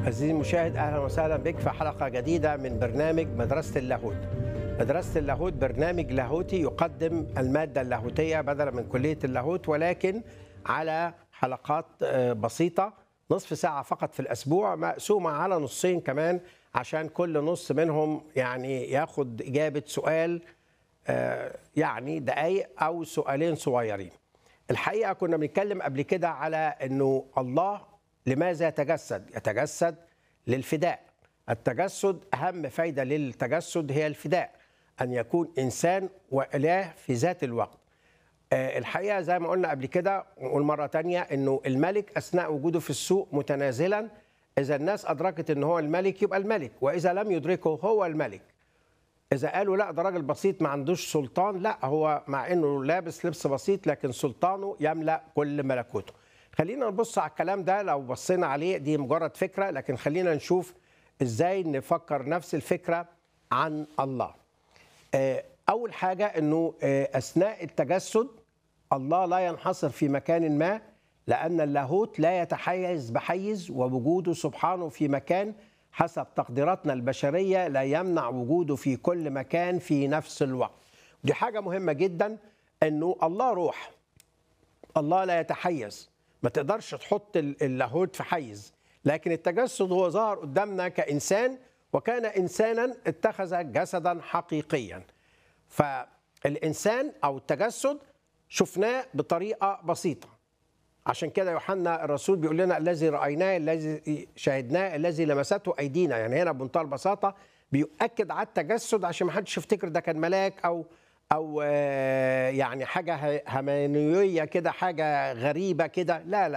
عزيزي المشاهد اهلا وسهلا بك في حلقه جديده من برنامج مدرسه اللاهوت. مدرسه اللاهوت برنامج لاهوتي يقدم الماده اللاهوتيه بدلا من كليه اللاهوت ولكن على حلقات آه، بسيطه نصف ساعه فقط في الاسبوع مقسومه على نصين كمان عشان كل نص منهم يعني ياخد اجابه سؤال آه، يعني دقايق او سؤالين صغيرين. الحقيقه كنا بنتكلم قبل كده على انه الله لماذا يتجسد؟ يتجسد للفداء. التجسد اهم فايده للتجسد هي الفداء ان يكون انسان واله في ذات الوقت. آه، الحقيقه زي ما قلنا قبل كده ونقول مره تانية انه الملك اثناء وجوده في السوق متنازلا اذا الناس ادركت ان هو الملك يبقى الملك واذا لم يدركه هو الملك. اذا قالوا لا ده راجل بسيط ما عندوش سلطان لا هو مع انه لابس لبس بسيط لكن سلطانه يملا كل ملكوته خلينا نبص على الكلام ده لو بصينا عليه دي مجرد فكره لكن خلينا نشوف ازاي نفكر نفس الفكره عن الله آه، اول حاجه انه آه، اثناء التجسد الله لا ينحصر في مكان ما لان اللاهوت لا يتحيز بحيز ووجوده سبحانه في مكان حسب تقديراتنا البشريه لا يمنع وجوده في كل مكان في نفس الوقت دي حاجه مهمه جدا انه الله روح الله لا يتحيز ما تقدرش تحط ال- اللاهوت في حيز لكن التجسد هو ظهر قدامنا كإنسان وكان إنسانا اتخذ جسدا حقيقيا فالإنسان أو التجسد شفناه بطريقة بسيطة عشان كده يوحنا الرسول بيقول لنا الذي رأيناه الذي شاهدناه الذي لمسته أيدينا يعني هنا بمنتهى البساطة بيؤكد على التجسد عشان ما حدش يفتكر ده كان ملاك أو أو آه، يعني حاجة همانية كده حاجة غريبة كده لا لا